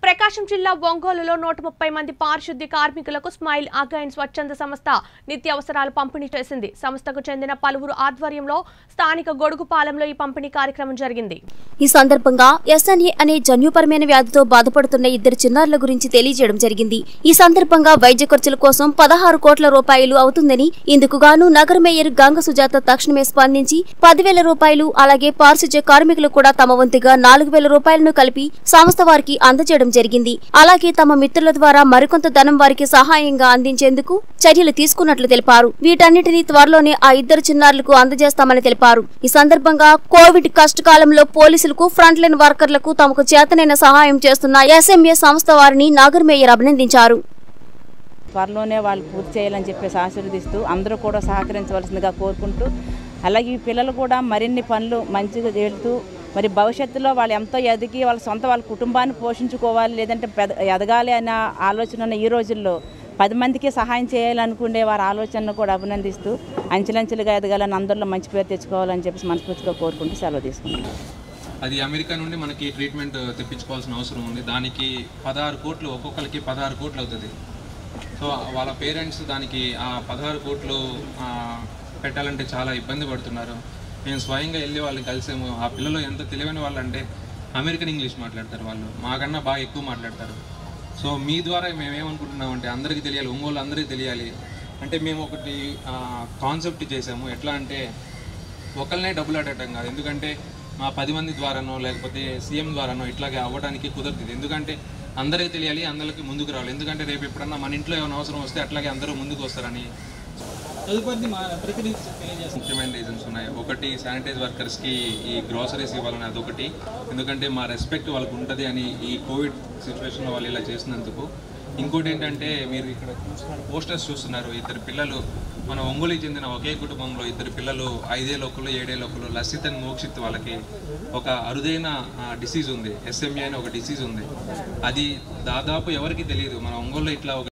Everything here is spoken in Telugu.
ప్రకాశం జిల్లా ఒంగోలులో నూట ముప్పై మంది పారిశుద్ధ్య కార్మికులకు స్మైల్ అగైన్ స్వచ్ఛంద సంస్థ నిత్యావసరాలు పంపిణీ చేసింది సంస్థకు చెందిన పలువురు ఆధ్వర్యంలో స్థానిక గొడుగుపాలెంలో ఈ పంపిణీ కార్యక్రమం జరిగింది ఈ సందర్భంగా ఎస్ఎన్ఏ అనే జన్యుపరమైన వ్యాధితో బాధపడుతున్న ఇద్దరు చిన్నారుల గురించి తెలియజేయడం జరిగింది ఈ సందర్భంగా వైద్య ఖర్చుల కోసం పదహారు కోట్ల రూపాయలు అవుతుందని ఇందుకు గాను నగర మేయర్ గంగ సుజాత తక్షణమే స్పందించి పదివేల రూపాయలు అలాగే పారిశుధ్య కార్మికులు కూడా తమ వంతుగా నాలుగు వేల రూపాయలను కలిపి సంస్థ వారికి అందజేయడం జరిగింది అలాగే తమ మిత్రుల ద్వారా మరికొంత ధనం వారికి సహాయంగా అందించేందుకు చర్యలు తీసుకున్నట్లు తెలిపారు వీటన్నిటిని త్వరలోనే ఆ ఇద్దరు చిన్నారులకు అందజేస్తామని తెలిపారు ఈ సందర్భంగా కోవిడ్ కష్టకాలంలో పోలీసులకు ఫ్రంట్ లైన్ వర్కర్లకు తమకు చేతనైన సహాయం చేస్తున్న ఎస్ఎంఏ సంస్థ వారిని నాగర్ మేయర్ అభినందించారు త్వరలోనే వాళ్ళు పూర్తి చేయాలని చెప్పేసి ఆశీర్వదిస్తూ అందరూ కూడా సహకరించవలసిందిగా కోరుకుంటూ అలాగే ఈ పిల్లలు కూడా మరిన్ని పనులు మంచిగా చేస్తూ మరి భవిష్యత్తులో వాళ్ళు ఎంతో ఎదిగి వాళ్ళ సొంత వాళ్ళ కుటుంబాన్ని పోషించుకోవాలి లేదంటే పెద ఎదగాలి అన్న ఆలోచన ఉన్న ఈ రోజుల్లో పది మందికి సహాయం చేయాలనుకునే వారి ఆలోచనను కూడా అభినందిస్తూ అంచెలంచెలుగా ఎదగాలని అందరిలో మంచి పేరు తెచ్చుకోవాలని చెప్పేసి మనస్ఫూర్తిగా కోరుకుంటూ సెలవు తీసుకుంటాం అది అమెరికా నుండి మనకి ట్రీట్మెంట్ తెప్పించుకోవాల్సిన అవసరం ఉంది దానికి పదహారు కోట్లు ఒక్కొక్కరికి పదహారు కోట్లు అవుతుంది సో వాళ్ళ పేరెంట్స్ దానికి ఆ పదహారు కోట్లు ఆ, పెట్టాలంటే చాలా ఇబ్బంది పడుతున్నారు మేము స్వయంగా వెళ్ళి వాళ్ళని కలిసాము ఆ పిల్లలు ఎంత తెలివైన వాళ్ళు అంటే అమెరికన్ ఇంగ్లీష్ మాట్లాడతారు వాళ్ళు మాకన్నా బాగా ఎక్కువ మాట్లాడతారు సో మీ ద్వారా మేమేమనుకుంటున్నామంటే అందరికీ తెలియాలి ఒంగోలు అందరికీ తెలియాలి అంటే మేము ఒకటి కాన్సెప్ట్ చేసాము ఎట్లా అంటే ఒకరినే డబ్బులు అడగటం కాదు ఎందుకంటే మా పది మంది ద్వారానో లేకపోతే సీఎం ద్వారానో ఇట్లాగే అవ్వడానికి కుదరదు ఎందుకంటే అందరికీ తెలియాలి అందరికీ ముందుకు రావాలి ఎందుకంటే రేపు ఎప్పుడన్నా మన ఇంట్లో ఏమైనా అవసరం వస్తే అట్లాగే అందరూ ముందుకు వస్తారని తదుపరిది మా ప్రతినిధి తెలియజేస్తాం ముఖ్యమైన రీజన్స్ ఉన్నాయి ఒకటి శానిటైజ్ వర్కర్స్కి ఈ గ్రాసరీస్ ఇవ్వాలని అదొకటి ఎందుకంటే మా రెస్పెక్ట్ వాళ్ళకు ఉంటుంది అని ఈ కోవిడ్ సిచ్యువేషన్లో వాళ్ళు ఇలా చేసినందుకు ఇంకోటి ఏంటంటే మీరు ఇక్కడ చూస్తున్నారు పోస్టర్స్ చూస్తున్నారు ఇద్దరు పిల్లలు మన ఒంగోలుకి చెందిన ఒకే కుటుంబంలో ఇద్దరు పిల్లలు ఐదే లోకలు ఏడే లోకలు లసిత్ అండ్ మోక్షిత్ వాళ్ళకి ఒక అరుదైన డిసీజ్ ఉంది ఎస్ఎంఏ అని ఒక డిసీజ్ ఉంది అది దాదాపు ఎవరికి తెలియదు మన ఒంగోలులో ఇట్లా ఒక